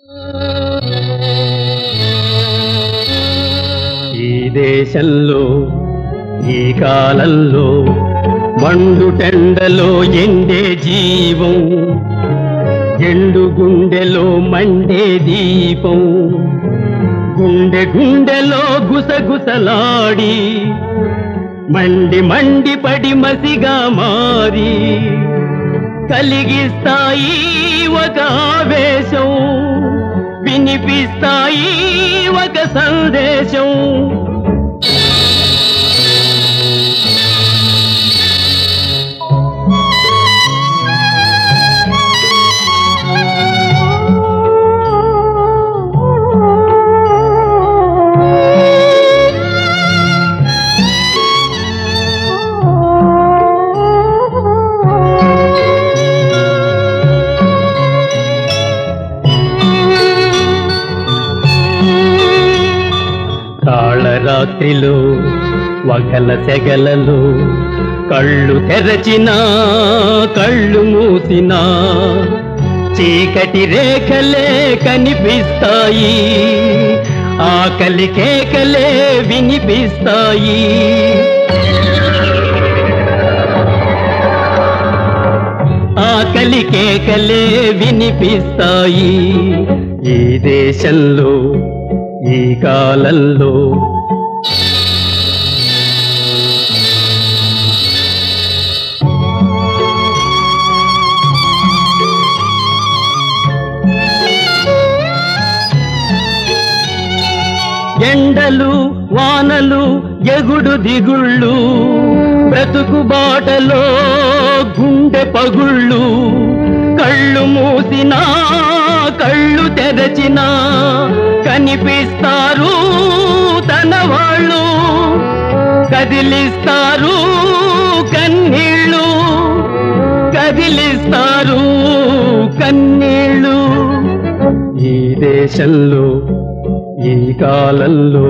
ఈ దేశంలో ఈ కాలంలో మండుటెండలో ఎండే జీవం ఎండు గుండెలో మండే దీపం గుండె గుండెలో గుసగుసలాడి మండి మండి పడి మసిగా మారి కలిగిస్తాయి ఒక ఆవేశం వినిపిస్తాయి ఒక సందేశం కాళరాత్రిలో వగల సెగలలో కళ్ళు తెరచినా కళ్ళు మూసినా చీకటి రేఖలే కనిపిస్తాయి ఆకలి కేకలే వినిపిస్తాయి ఆకలి కేకలే వినిపిస్తాయి ఈ దేశంలో ఈ కాలంలో ఎండలు వానలు ఎగుడు దిగుళ్ళు బ్రతుకు బాటలో గుండె పగుళ్ళు కళ్ళు మూసినా కళ్ళు తెరచినా కనిపిస్తారు తన వాళ్ళు కదిలిస్తారు కన్నీళ్ళు కదిలిస్తారు కన్నీళ్ళు ఈ దేశంలో ఈ కాలంలో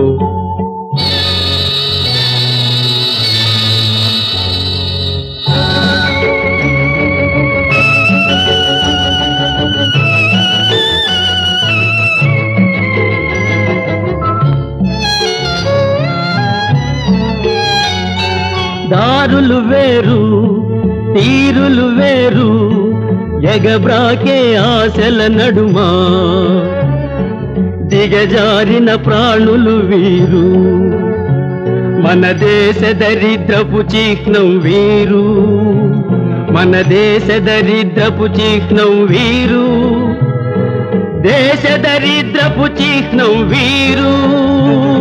దారులు వేరు తీరులు వేరు ఎగబ్రాకే ఆశల నడుమా దిగజారిన ప్రాణులు వీరు మన దేశ దరిద్రపు చిహ్నం వీరు మన దేశ దరిద్రపు చిహ్నం వీరు దేశ దరిద్రపు చిహ్నం వీరు